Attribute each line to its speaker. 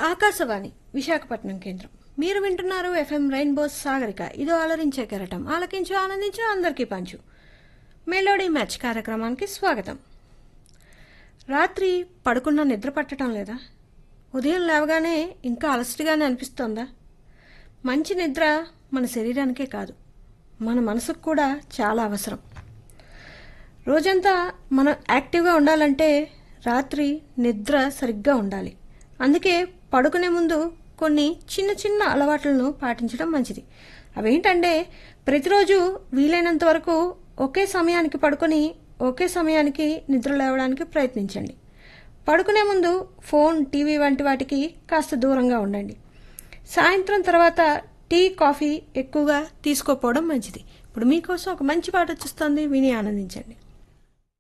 Speaker 1: ఆకాశవాణి విశాఖపట్నం కేంద్రం మీరు వింటున్నారు ఎఫ్ఎం రెయిన్బోస్ సాగరిక ఇదో ఆలరించే కెరటం ఆలకించు ఆనందించు అందరికీ పంచు మెలోడీ మ్యాచ్ కార్యక్రమానికి స్వాగతం రాత్రి పడుకున్న నిద్ర పట్టడం లేదా ఉదయం లేవగానే ఇంకా అలసటగానే అనిపిస్తోందా మంచి నిద్ర మన శరీరానికే కాదు మన మనసుకు కూడా చాలా అవసరం రోజంతా మనం యాక్టివ్గా ఉండాలంటే రాత్రి నిద్ర సరిగ్గా ఉండాలి అందుకే పడుకునే ముందు కొన్ని చిన్న చిన్న అలవాట్లను పాటించడం మంచిది అవేంటంటే ప్రతిరోజు వీలైనంత వరకు ఒకే సమయానికి పడుకొని ఒకే సమయానికి నిద్ర లేవడానికి ప్రయత్నించండి పడుకునే ముందు ఫోన్ టీవీ వంటి వాటికి కాస్త దూరంగా ఉండండి సాయంత్రం తర్వాత టీ కాఫీ ఎక్కువగా తీసుకోపోవడం మంచిది ఇప్పుడు మీకోసం ఒక మంచి పాట వచ్చేస్తుంది విని ఆనందించండి